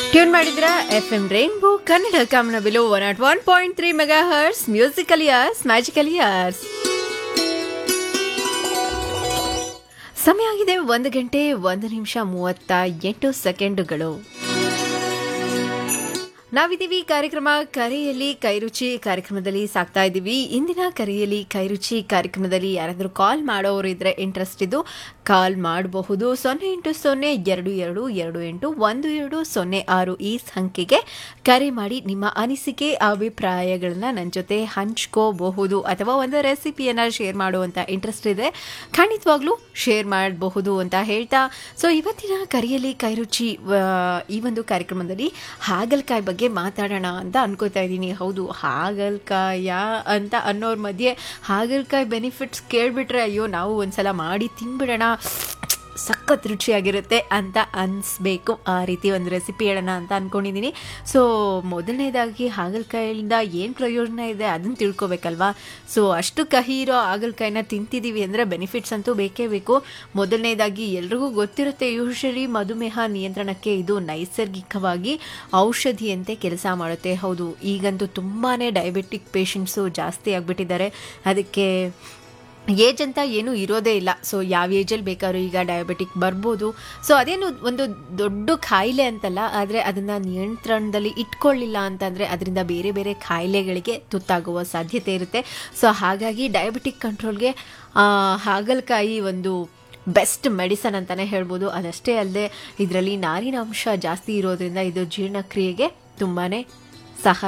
tune ಮಾಡಿದ್ರ F M rainbow Kannada ಕಾಮನಬಿಲು one not one point three mega hertz musical years magical years ಸಮಯ ಆಗಿದೆ ಒಂದು ಗಂಟೆ ಒಂದು ನಿಮಿಷ ಮೂವತ್ತ ಎಂಟು ಸೆಕೆಂಡುಗಳು ನಾವಿದ್ದೀವಿ ಕಾರ್ಯಕ್ರಮ ಕರೆಯಲ್ಲಿ ಕೈರುಚಿ ಕಾರ್ಯಕ್ರಮದಲ್ಲಿ ಸಾಕ್ತಾ ಇದ್ದೀವಿ ಇಂದಿನ ಕರೆಯಲ್ಲಿ ಕೈರುಚಿ ಕಾರ್ಯಕ್ರಮದಲ್ಲಿ ಯಾರಾದರೂ ಕಾಲ್ ಮಾಡೋರು ಇದ್ರೆ ಇಂಟ್ರೆಸ್ಟ್ ಇದ್ದು ಕಾಲ್ ಮಾಡಬಹುದು ಸೊನ್ನೆ ಎಂಟು ಸೊನ್ನೆ ಎರಡು ಎರಡು ಎರಡು ಎಂಟು ಒಂದು ಎರಡು ಸೊನ್ನೆ ಆರು ಈ ಸಂಖ್ಯೆಗೆ ಕರೆ ಮಾಡಿ ನಿಮ್ಮ ಅನಿಸಿಕೆ ಅಭಿಪ್ರಾಯಗಳನ್ನ ನನ್ನ ಜೊತೆ ಹಂಚ್ಕೋಬಹುದು ಅಥವಾ ಒಂದು ರೆಸಿಪಿಯನ್ನು ಶೇರ್ ಮಾಡುವಂಥ ಇಂಟ್ರೆಸ್ಟ್ ಇದೆ ಖಂಡಿತವಾಗ್ಲೂ ಶೇರ್ ಮಾಡಬಹುದು ಅಂತ ಹೇಳ್ತಾ ಸೊ ಇವತ್ತಿನ ಕರೆಯಲ್ಲಿ ಕೈರುಚಿ ಆ, ಈ ಒಂದು ಕಾರ್ಯಕ್ರಮದಲ್ಲಿ ಹಾಗಲಕಾಯಿ ಬಗ್ಗೆ ಮಾತಾಡೋಣ ಅಂತ ಅನ್ಕೋತಾ ಇದ್ದೀನಿ ಹೌದು ಹಾಗಲಕಾಯ ಅಂತ ಅನ್ನೋರ ಮಧ್ಯೆ ಹಾಗಲಕಾಯಿ ಬೆನಿಫಿಟ್ಸ್ ಕೇಳಿಬಿಟ್ರೆ ಅಯ್ಯೋ ನಾವು ಒಂದ್ಸಲ ಮಾಡಿ ತಿನ್ಬಿಡೋಣ ಸಖತ್ ರುಚಿಯಾಗಿರುತ್ತೆ ಅಂತ ಅನಿಸ್ಬೇಕು ಆ ರೀತಿ ಒಂದು ರೆಸಿಪಿ ಹೇಳೋಣ ಅಂತ ಅಂದ್ಕೊಂಡಿದ್ದೀನಿ ಸೊ ಮೊದಲನೇದಾಗಿ ಹಾಗಲಕಾಯಿಯಿಂದ ಏನು ಪ್ರಯೋಜನ ಇದೆ ಅದನ್ನು ತಿಳ್ಕೊಬೇಕಲ್ವಾ ಸೊ ಅಷ್ಟು ಕಹಿ ಇರೋ ಹಾಗಲಕಾಯಿನ ತಿಂತಿದ್ದೀವಿ ಅಂದರೆ ಬೆನಿಫಿಟ್ಸ್ ಅಂತೂ ಬೇಕೇ ಬೇಕು ಮೊದಲನೇದಾಗಿ ಎಲ್ರಿಗೂ ಗೊತ್ತಿರುತ್ತೆ ಯೂಶಲಿ ಮಧುಮೇಹ ನಿಯಂತ್ರಣಕ್ಕೆ ಇದು ನೈಸರ್ಗಿಕವಾಗಿ ಔಷಧಿಯಂತೆ ಕೆಲಸ ಮಾಡುತ್ತೆ ಹೌದು ಈಗಂತೂ ತುಂಬಾ ಡಯಾಬಿಟಿಕ್ ಪೇಷಂಟ್ಸು ಜಾಸ್ತಿ ಆಗಿಬಿಟ್ಟಿದ್ದಾರೆ ಅದಕ್ಕೆ ಏಜ್ ಅಂತ ಏನೂ ಇರೋದೇ ಇಲ್ಲ ಸೊ ಯಾವ ಏಜಲ್ಲಿ ಬೇಕಾದ್ರೂ ಈಗ ಡಯಾಬಿಟಿಕ್ ಬರ್ಬೋದು ಸೊ ಅದೇನು ಒಂದು ದೊಡ್ಡ ಕಾಯಿಲೆ ಅಂತಲ್ಲ ಆದರೆ ಅದನ್ನು ನಿಯಂತ್ರಣದಲ್ಲಿ ಇಟ್ಕೊಳ್ಳಿಲ್ಲ ಅಂತಂದರೆ ಅದರಿಂದ ಬೇರೆ ಬೇರೆ ಕಾಯಿಲೆಗಳಿಗೆ ತುತ್ತಾಗುವ ಸಾಧ್ಯತೆ ಇರುತ್ತೆ ಸೊ ಹಾಗಾಗಿ ಡಯಾಬಿಟಿಕ್ ಕಂಟ್ರೋಲ್ಗೆ ಹಾಗಲಕಾಯಿ ಒಂದು ಬೆಸ್ಟ್ ಮೆಡಿಸನ್ ಅಂತಲೇ ಹೇಳ್ಬೋದು ಅದಷ್ಟೇ ಅಲ್ಲದೆ ಇದರಲ್ಲಿ ನಾರಿನಾಂಶ ಜಾಸ್ತಿ ಇರೋದ್ರಿಂದ ಇದು ಜೀರ್ಣಕ್ರಿಯೆಗೆ ತುಂಬಾ ಸಹಾಯ